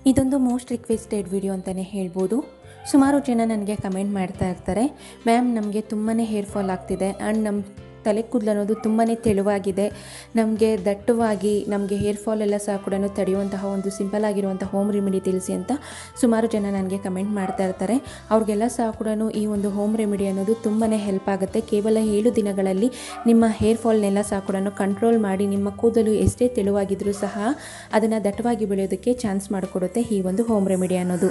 ಇದೊಂದು most requested video ಅಂತಲೇ ಹೇಳ್ಬೋದು ಸುಮಾರು ಜನ ನನಗೆ ಕಮೆಂಟ್ ಮಾಡ್ತಾ ಇರ್ತಾರೆ ಮ್ಯಾಮ್ ನಮಗೆ ತುಂಬಾ ಹೇರ್ ಫಾಲ್ ಆಗ್ತಿದೆ ಆ್ಯಂಡ್ ನಮ್ಮ ತಲೆ ಕೂದಲು ಅನ್ನೋದು ತುಂಬಾ ತೆಳುವಾಗಿದೆ ನಮಗೆ ದಟ್ಟವಾಗಿ ನಮಗೆ ಹೇರ್ ಫಾಲ್ ಎಲ್ಲ ಸಹ ಕೂಡ ತಡೆಯುವಂತಹ ಒಂದು ಸಿಂಪಲ್ ಆಗಿರುವಂಥ ಹೋಮ್ ರೆಮಿಡಿ ತಿಳಿಸಿ ಅಂತ ಸುಮಾರು ಜನ ನನಗೆ ಕಮೆಂಟ್ ಮಾಡ್ತಾ ಇರ್ತಾರೆ ಅವ್ರಿಗೆಲ್ಲ ಸಹ ಕೂಡ ಈ ಒಂದು ಹೋಮ್ ರೆಮಿಡಿ ಅನ್ನೋದು ತುಂಬಾ ಹೆಲ್ಪ್ ಆಗುತ್ತೆ ಕೇವಲ ಏಳು ದಿನಗಳಲ್ಲಿ ನಿಮ್ಮ ಹೇರ್ ಫಾಲ್ನೆಲ್ಲ ಸಹ ಕೂಡ ಕಂಟ್ರೋಲ್ ಮಾಡಿ ನಿಮ್ಮ ಕೂದಲು ಎಷ್ಟೇ ತೆಳುವಾಗಿದ್ದರೂ ಸಹ ಅದನ್ನು ದಟ್ಟವಾಗಿ ಬೆಳೆಯೋದಕ್ಕೆ ಚಾನ್ಸ್ ಮಾಡಿಕೊಡುತ್ತೆ ಈ ಒಂದು ಹೋಮ್ ರೆಮಿಡಿ ಅನ್ನೋದು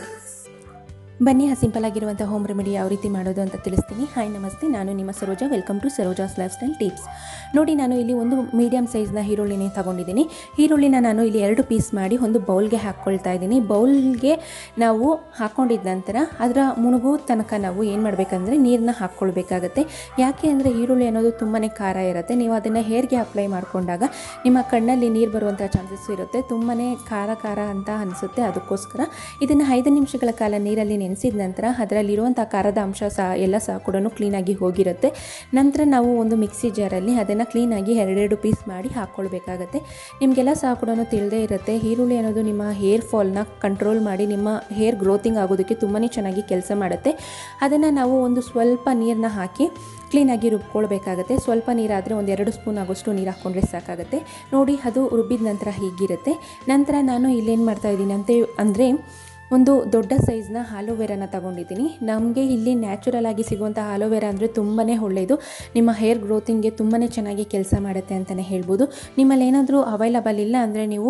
ಬನ್ನಿ ಆ ಸಿಂಪಲ್ ಆಗಿರುವಂಥ ಹೋಮ್ ರೆಮಿಡಿ ಯಾವ ರೀತಿ ಮಾಡೋದು ಅಂತ ತಿಳಿಸ್ತೀನಿ ಹಾಯ್ ನಮಸ್ತೆ ನಾನು ನಿಮ್ಮ Saroja welcome to Saroja's lifestyle tips ನೋಡಿ ನಾನು ಇಲ್ಲಿ ಒಂದು ಮೀಡಿಯಮ್ ಸೈಜ್ನ ಈರುಳ್ಳಿನೇ ತಗೊಂಡಿದ್ದೀನಿ ಈರುಳ್ಳಿನ ನಾನು ಇಲ್ಲಿ ಎರಡು ಪೀಸ್ ಮಾಡಿ ಒಂದು ಬೌಲ್ಗೆ ಹಾಕ್ಕೊಳ್ತಾ ಇದ್ದೀನಿ ಬೌಲ್ಗೆ ನಾವು ಹಾಕ್ಕೊಂಡಿದ್ದ ನಂತರ ಅದರ ಮುಣುಗು ತನಕ ನಾವು ಏನು ಮಾಡಬೇಕಂದ್ರೆ ನೀರನ್ನ ಹಾಕ್ಕೊಳ್ಬೇಕಾಗತ್ತೆ ಯಾಕೆ ಅಂದರೆ ಈರುಳ್ಳಿ ಅನ್ನೋದು ತುಂಬಾ ಖಾರ ಇರುತ್ತೆ ನೀವು ಅದನ್ನು ಹೇರ್ಗೆ ಅಪ್ಲೈ ಮಾಡಿಕೊಂಡಾಗ ನಿಮ್ಮ ಕಣ್ಣಲ್ಲಿ ನೀರು ಬರುವಂಥ ಚಾನ್ಸಸ್ ಇರುತ್ತೆ ತುಂಬಾ ಖಾರ ಖಾರ ಅಂತ ಅನಿಸುತ್ತೆ ಅದಕ್ಕೋಸ್ಕರ ಇದನ್ನು ಐದು ನಿಮಿಷಗಳ ಕಾಲ ನೀರಲ್ಲಿ ನೆನೆಸಿದ ನಂತರ ಅದರಲ್ಲಿರುವಂಥ ಖಾರದ ಅಂಶ ಸಹ ಎಲ್ಲ ಸಹ ಕೂಡ ಕ್ಲೀನಾಗಿ ಹೋಗಿರುತ್ತೆ ನಂತರ ನಾವು ಒಂದು ಮಿಕ್ಸಿ ಜಾರಲ್ಲಿ ಅದನ್ನು ಕ್ಲೀನಾಗಿ ಎರಡೆರಡು ಪೀಸ್ ಮಾಡಿ ಹಾಕ್ಕೊಳ್ಬೇಕಾಗತ್ತೆ ನಿಮಗೆಲ್ಲ ಸಹ ಕೂಡ ತಿಳಿದೇ ಇರುತ್ತೆ ಈರುಳ್ಳಿ ಅನ್ನೋದು ನಿಮ್ಮ ಹೇರ್ ಫಾಲ್ನ ಕಂಟ್ರೋಲ್ ಮಾಡಿ ನಿಮ್ಮ ಹೇರ್ ಗ್ರೋತಿಂಗ್ ಆಗೋದಕ್ಕೆ ತುಂಬಾ ಚೆನ್ನಾಗಿ ಕೆಲಸ ಮಾಡುತ್ತೆ ಅದನ್ನು ನಾವು ಒಂದು ಸ್ವಲ್ಪ ನೀರನ್ನ ಹಾಕಿ ಕ್ಲೀನಾಗಿ ರುಬ್ಕೊಳ್ಬೇಕಾಗತ್ತೆ ಸ್ವಲ್ಪ ನೀರಾದರೆ ಒಂದು ಎರಡು ಸ್ಪೂನ್ ಆಗೋಷ್ಟು ನೀರು ಹಾಕ್ಕೊಂಡ್ರೆ ಸಾಕಾಗುತ್ತೆ ನೋಡಿ ಅದು ರುಬ್ಬಿದ ನಂತರ ಹೀಗಿರುತ್ತೆ ನಂತರ ನಾನು ಇಲ್ಲೇನು ಮಾಡ್ತಾ ಇದ್ದೀನಿ ಅಂತ ಅಂದರೆ ಒಂದು ದೊಡ್ಡ ಸೈಜ್ನ ಆಲೋವೆರಾನ ತಗೊಂಡಿದ್ದೀನಿ ನಮಗೆ ಇಲ್ಲಿ ನ್ಯಾಚುರಲ್ ಆಗಿ ಸಿಗುವಂಥ ಆಲೋವೆರಾ ಅಂದರೆ ತುಂಬಾ ಒಳ್ಳೆಯದು ನಿಮ್ಮ ಹೇರ್ ಗ್ರೋತಿಂಗ್ಗೆ ತುಂಬಾ ಚೆನ್ನಾಗಿ ಕೆಲಸ ಮಾಡುತ್ತೆ ಅಂತಲೇ ಹೇಳ್ಬೋದು ನಿಮ್ಮಲ್ಲಿ ಏನಾದರೂ ಅವೈಲಬಲ್ ಇಲ್ಲ ಅಂದರೆ ನೀವು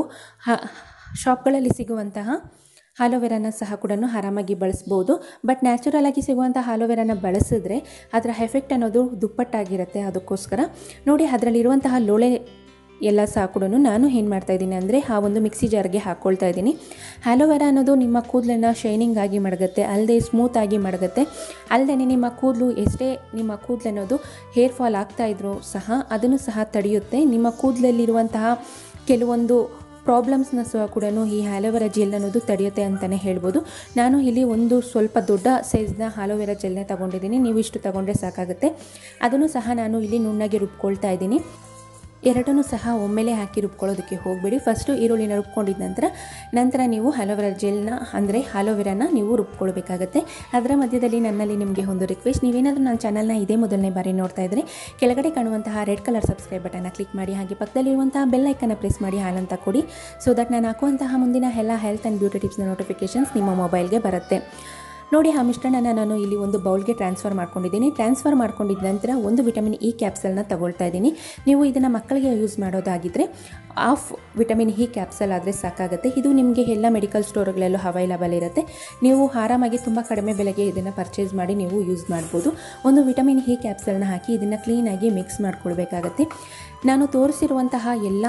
ಶಾಪ್ಗಳಲ್ಲಿ ಸಿಗುವಂತಹ ಆಲೋವೆರಾನ ಸಹ ಕೂಡ ಆರಾಮಾಗಿ ಬಳಸ್ಬೋದು ಬಟ್ ನ್ಯಾಚುರಲ್ ಆಗಿ ಸಿಗುವಂಥ ಆಲೋವೆರಾನ ಬಳಸಿದ್ರೆ ಅದರ ಎಫೆಕ್ಟ್ ಅನ್ನೋದು ದುಪ್ಪಟ್ಟಾಗಿರುತ್ತೆ ಅದಕ್ಕೋಸ್ಕರ ನೋಡಿ ಅದರಲ್ಲಿರುವಂತಹ ಲೋಳೆ ಎಲ್ಲ ಸಹ ಕೂಡ ನಾನು ಏನು ಮಾಡ್ತಾಯಿದ್ದೀನಿ ಅಂದರೆ ಆ ಒಂದು ಮಿಕ್ಸಿ ಜಾರ್ಗೆ ಹಾಕ್ಕೊಳ್ತಾ ಇದ್ದೀನಿ ಆಲೋವೆರಾ ಅನ್ನೋದು ನಿಮ್ಮ ಕೂದಲನ್ನು ಶೈನಿಂಗ್ ಆಗಿ ಮಡಗುತ್ತೆ ಅಲ್ಲದೆ ಸ್ಮೂತಾಗಿ ಮಡಗುತ್ತೆ ಅಲ್ಲದೆ ನಿಮ್ಮ ಕೂದಲು ಎಷ್ಟೇ ನಿಮ್ಮ ಕೂದಲು ಅನ್ನೋದು ಹೇರ್ ಫಾಲ್ ಆಗ್ತಾ ಇದ್ರೂ ಸಹ ಅದನ್ನು ಸಹ ತಡೆಯುತ್ತೆ ನಿಮ್ಮ ಕೂದಲಲ್ಲಿರುವಂತಹ ಕೆಲವೊಂದು ಪ್ರಾಬ್ಲಮ್ಸ್ನ ಸಹ ಕೂಡ ಈ ಆಲೋವೆರಾ ಜೆಲ್ ಅನ್ನೋದು ತಡೆಯುತ್ತೆ ಅಂತಲೇ ಹೇಳ್ಬೋದು ನಾನು ಇಲ್ಲಿ ಒಂದು ಸ್ವಲ್ಪ ದೊಡ್ಡ ಸೈಜ್ನ ಆಲೋವೆರಾ ಜೆಲ್ನ ತಗೊಂಡಿದ್ದೀನಿ ನೀವು ಇಷ್ಟು ತಗೊಂಡ್ರೆ ಸಾಕಾಗುತ್ತೆ ಅದನ್ನು ಸಹ ನಾನು ಇಲ್ಲಿ ನುಣ್ಣಗೆ ರುಬ್ಕೊಳ್ತಾ ಇದ್ದೀನಿ ಎರಡನ್ನೂ ಸಹ ಒಮ್ಮೆಲೆ ಹಾಕಿ ರುಬ್ಕೊಳ್ಳೋದಕ್ಕೆ ಹೋಗಬೇಡಿ ಫಸ್ಟು ಈರುಳ್ಳಿನ ರುಬ್ಕೊಂಡಿದ ನಂತರ ನಂತರ ನೀವು ಅಲೋವೆರಾ ಜೆಲ್ನ ಅಂದರೆ ಅಲೋವೆರಾನ ನೀವು ರುಬ್ಕೊಳ್ಬೇಕಾಗತ್ತೆ ಅದರ ಮಧ್ಯದಲ್ಲಿ ನನ್ನಲ್ಲಿ ನಿಮಗೆ ಒಂದು ರಿಕ್ವೆಸ್ಟ್ ನೀವೇನಾದರೂ ನನ್ನ ಚಾನಲ್ನ ಇದೇ ಮೊದಲನೇ ಬಾರಿ ನೋಡ್ತಾ ಇದ್ದರೆ ಕೆಳಗಡೆ ಕಾಣುವಂತಹ ರೆಡ್ ಕಲರ್ ಸಬ್ಸ್ಕ್ರೈಬ್ ಬಟನ್ನ ಕ್ಲಿಕ್ ಮಾಡಿ ಹಾಗೆ ಪಕ್ಕದಲ್ಲಿರುವಂತಹ ಬೆಲ್ ಐಕನ್ನ ಪ್ರೆಸ್ ಮಾಡಿ ಹಾಲಂತ ಕೊಡಿ ಸೊ ದಟ್ ನಾನು ಹಾಕುವಂತಹ ಮುಂದಿನ ಎಲ್ಲ ಹೆಲ್ತ್ ಆ್ಯಂಡ್ ಬ್ಯೂಟಿ ಟಿಪ್ಸ್ನ ನೋಟಿಫಿಕೇಷನ್ಸ್ ನಿಮ್ಮ ಮೊಬೈಲ್ಗೆ ಬರುತ್ತೆ ನೋಡಿ ಆ ಮಿಶ್ರಣನ ನಾನು ಇಲ್ಲಿ ಒಂದು ಬೌಲ್ಗೆ ಟ್ರಾನ್ಸ್ಫರ್ ಮಾಡ್ಕೊಂಡಿದ್ದೀನಿ ಟ್ರಾನ್ಸ್ಫರ್ ಮಾಡ್ಕೊಂಡಿದ್ದ ನಂತರ ಒಂದು ವಿಟಮಿನ್ ಇ ಕ್ಯಾಪ್ಸಲ್ನ ತಗೊಳ್ತಾ ಇದ್ದೀನಿ ನೀವು ಇದನ್ನು ಮಕ್ಕಳಿಗೆ ಯೂಸ್ ಮಾಡೋದಾಗಿದ್ದರೆ ಆಫ್ ವಿಟಮಿನ್ ಇ ಕ್ಯಾಪ್ಸಲ್ ಆದರೆ ಸಾಕಾಗುತ್ತೆ ಇದು ನಿಮಗೆ ಎಲ್ಲ ಮೆಡಿಕಲ್ ಸ್ಟೋರ್ಗಳಲ್ಲೂ ಅವೈಲಬಲ್ ಇರುತ್ತೆ ನೀವು ಆರಾಮಾಗಿ ತುಂಬ ಕಡಿಮೆ ಬೆಲೆಗೆ ಇದನ್ನು ಪರ್ಚೇಸ್ ಮಾಡಿ ನೀವು ಯೂಸ್ ಮಾಡ್ಬೋದು ಒಂದು ವಿಟಮಿನ್ ಇ ಕ್ಯಾಪ್ಸಲ್ನ ಹಾಕಿ ಇದನ್ನು ಕ್ಲೀನಾಗಿ ಮಿಕ್ಸ್ ಮಾಡ್ಕೊಳ್ಬೇಕಾಗತ್ತೆ ನಾನು ತೋರಿಸಿರುವಂತಹ ಎಲ್ಲ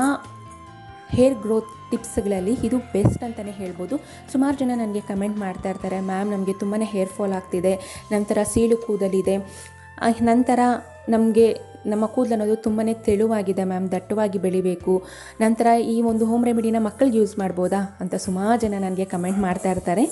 ಹೇರ್ ಗ್ರೋತ್ ಟಿಪ್ಸ್ಗಳಲ್ಲಿ ಇದು ಬೆಸ್ಟ್ ಅಂತಲೇ ಹೇಳ್ಬೋದು ಸುಮಾರು ಜನ ನನಗೆ ಕಮೆಂಟ್ ಮಾಡ್ತಾ ಇರ್ತಾರೆ ಮ್ಯಾಮ್ ನಮಗೆ ತುಂಬಾ ಹೇರ್ ಫಾಲ್ ಆಗ್ತಿದೆ ನಂತರ ಸೀಳು ಕೂದಲಿದೆ ಆ, ನಂತರ ನಮಗೆ ನಮ್ಮ ಕೂದಲು ಅನ್ನೋದು ತುಂಬಾ ತೆಳುವಾಗಿದೆ ಮ್ಯಾಮ್ ದಟ್ಟವಾಗಿ ಬೆಳಿಬೇಕು ನಂತರ ಈ ಒಂದು ಹೋಮ್ ರೆಮಿಡಿನ ಮಕ್ಕಳಿಗೆ ಯೂಸ್ ಮಾಡ್ಬೋದಾ ಅಂತ ಸುಮಾರು ಜನ ನನಗೆ ಕಮೆಂಟ್ ಮಾಡ್ತಾ ಇರ್ತಾರೆ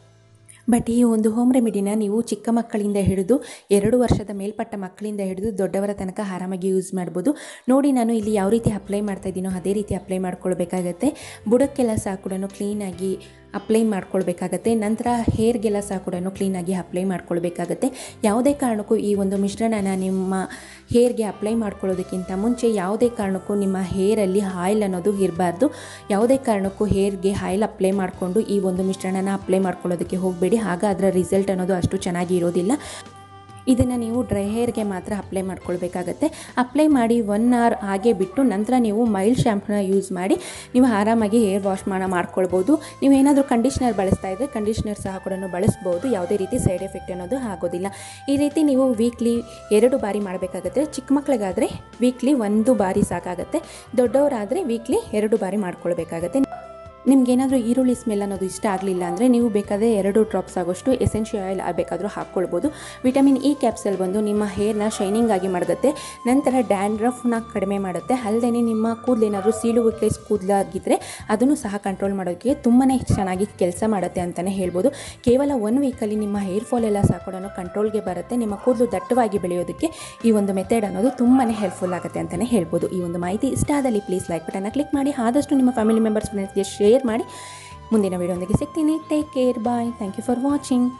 ಬಟ್ ಈ ಒಂದು ಹೋಮ್ ರೆಮಿಡಿನ ನೀವು ಚಿಕ್ಕ ಮಕ್ಕಳಿಂದ ಹಿಡಿದು ಎರಡು ವರ್ಷದ ಮೇಲ್ಪಟ್ಟ ಮಕ್ಕಳಿಂದ ಹಿಡಿದು ದೊಡ್ಡವರ ತನಕ ಆರಾಮಾಗಿ ಯೂಸ್ ಮಾಡ್ಬೋದು ನೋಡಿ ನಾನು ಇಲ್ಲಿ ಯಾವ ರೀತಿ ಅಪ್ಲೈ ಮಾಡ್ತಾ ಇದ್ದೀನೋ ಅದೇ ರೀತಿ ಅಪ್ಲೈ ಮಾಡ್ಕೊಳ್ಬೇಕಾಗತ್ತೆ ಬುಡಕ್ಕೆಲ್ಲ ಸಹ ಕೂಡ ಕ್ಲೀನಾಗಿ ಅಪ್ಲೈ ಮಾಡ್ಕೊಳ್ಬೇಕಾಗತ್ತೆ ನಂತರ ಹೇರ್ಗೆಲ್ಲ ಸಹ ಕೂಡ ಕ್ಲೀನಾಗಿ ಅಪ್ಲೈ ಮಾಡ್ಕೊಳ್ಬೇಕಾಗತ್ತೆ ಯಾವುದೇ ಕಾರಣಕ್ಕೂ ಈ ಒಂದು ಮಿಶ್ರಣನ ನಿಮ್ಮ ಹೇರ್ಗೆ ಅಪ್ಲೈ ಮಾಡ್ಕೊಳ್ಳೋದಕ್ಕಿಂತ ಮುಂಚೆ ಯಾವುದೇ ಕಾರಣಕ್ಕೂ ನಿಮ್ಮ ಹೇರಲ್ಲಿ ಆಯಿಲ್ ಅನ್ನೋದು ಇರಬಾರ್ದು ಯಾವುದೇ ಕಾರಣಕ್ಕೂ ಹೇರ್ಗೆ ಆಯಿಲ್ ಅಪ್ಲೈ ಮಾಡಿಕೊಂಡು ಈ ಒಂದು ಮಿಶ್ರಣನ ಅಪ್ಲೈ ಮಾಡ್ಕೊಳ್ಳೋದಕ್ಕೆ ಹೋಗಬೇಡಿ ಆಗ ಅದರ ರಿಸಲ್ಟ್ ಅನ್ನೋದು ಅಷ್ಟು ಚೆನ್ನಾಗಿ ಇರೋದಿಲ್ಲ ಇದನ್ನು ನೀವು ಡ್ರೈ ಹೇರ್ಗೆ ಮಾತ್ರ ಅಪ್ಲೈ ಮಾಡ್ಕೊಳ್ಬೇಕಾಗತ್ತೆ ಅಪ್ಲೈ ಮಾಡಿ ಒನ್ ಅವರ್ ಹಾಗೆ ಬಿಟ್ಟು ನಂತರ ನೀವು ಮೈಲ್ಡ್ ಶ್ಯಾಂಪೂನ ಯೂಸ್ ಮಾಡಿ ನೀವು ಆರಾಮಾಗಿ ಹೇರ್ ವಾಶ್ ಮಾಡ ಮಾಡ್ಕೊಳ್ಬೋದು ನೀವು ಏನಾದರೂ ಕಂಡೀಷ್ನರ್ ಬಳಸ್ತಾ ಇದ್ದರೆ ಕಂಡೀಷ್ನರ್ ಸಹ ಕೂಡ ಬಳಸ್ಬೋದು ಯಾವುದೇ ರೀತಿ ಸೈಡ್ ಎಫೆಕ್ಟ್ ಅನ್ನೋದು ಆಗೋದಿಲ್ಲ ಈ ರೀತಿ ನೀವು ವೀಕ್ಲಿ ಎರಡು ಬಾರಿ ಮಾಡಬೇಕಾಗತ್ತೆ ಚಿಕ್ಕ ಮಕ್ಕಳಿಗಾದರೆ ವೀಕ್ಲಿ ಒಂದು ಬಾರಿ ಸಾಕಾಗುತ್ತೆ ದೊಡ್ಡವರಾದರೆ ವೀಕ್ಲಿ ಎರಡು ಬಾರಿ ಮಾಡ್ಕೊಳ್ಬೇಕಾಗತ್ತೆ ನಿಮ್ಗೇನಾದರೂ ಈರುಳ್ಳಿ ಸ್ಮೆಲ್ ಅನ್ನೋದು ಇಷ್ಟ ಆಗಲಿಲ್ಲ ಅಂದರೆ ನೀವು ಬೇಕಾದರೆ ಎರಡು ಡ್ರಾಪ್ಸ್ ಆಗೋಷ್ಟು ಎಸೆನ್ಷಿಯಲ್ ಆಯಿಲ್ ಬೇಕಾದರೂ ಹಾಕ್ಕೊಳ್ಬೋದು ವಿಟಮಿನ್ ಇ ಕ್ಯಾಪ್ಸಲ್ ಬಂದು ನಿಮ್ಮ ಹೇರ್ನ ಶೈನಿಂಗ್ ಆಗಿ ಮಾಡುತ್ತೆ ನಂತರ ಡ್ಯಾಂಡ್ರಫ್ನ ಕಡಿಮೆ ಮಾಡುತ್ತೆ ಅಲ್ಲದೆ ನಿಮ್ಮ ಕೂದಲೇನಾದರೂ ಸೀಳುವಿಕೆ ಕೂದಲಾಗಿದ್ದರೆ ಅದನ್ನು ಸಹ ಕಂಟ್ರೋಲ್ ಮಾಡೋದಕ್ಕೆ ತುಂಬಾ ಚೆನ್ನಾಗಿ ಕೆಲಸ ಮಾಡುತ್ತೆ ಅಂತಲೇ ಹೇಳ್ಬೋದು ಕೇವಲ ಒನ್ ವೀಕಲ್ಲಿ ನಿಮ್ಮ ಹೇರ್ ಫಾಲ್ ಎಲ್ಲ ಸಹ ಕೂಡ ಕಂಟ್ರೋಲ್ಗೆ ಬರುತ್ತೆ ನಿಮ್ಮ ಕೂದಲು ದಟ್ಟವಾಗಿ ಬೆಳೆಯೋದಕ್ಕೆ ಈ ಒಂದು ಮೆಥಡ್ ಅನ್ನೋದು ತುಂಬಾ ಹೆಲ್ಪ್ಫುಲ್ ಆಗುತ್ತೆ ಅಂತಲೇ ಹೇಳ್ಬೋದು ಈ ಒಂದು ಮಾಹಿತಿ ಇಷ್ಟ ಆದಲ್ಲಿ ಪ್ಲೀಸ್ ಲೈಕ್ ಬಟನ್ನ ಕ್ಲಿಕ್ ಮಾಡಿ ಆದಷ್ಟು ನಿಮ್ಮ ಫ್ಯಾಮಿಲಿ ಮೆಂಬರ್ಸ್ ಫ್ರೆಂಡ್ಸ್ಗೆ ಶೇರ್ ಮಾಡಿ ಮುಂದಿನ ವೀಡಿಯೋದೊಂದಿಗೆ ಸಿಗ್ತೀನಿ take care bye thank you for watching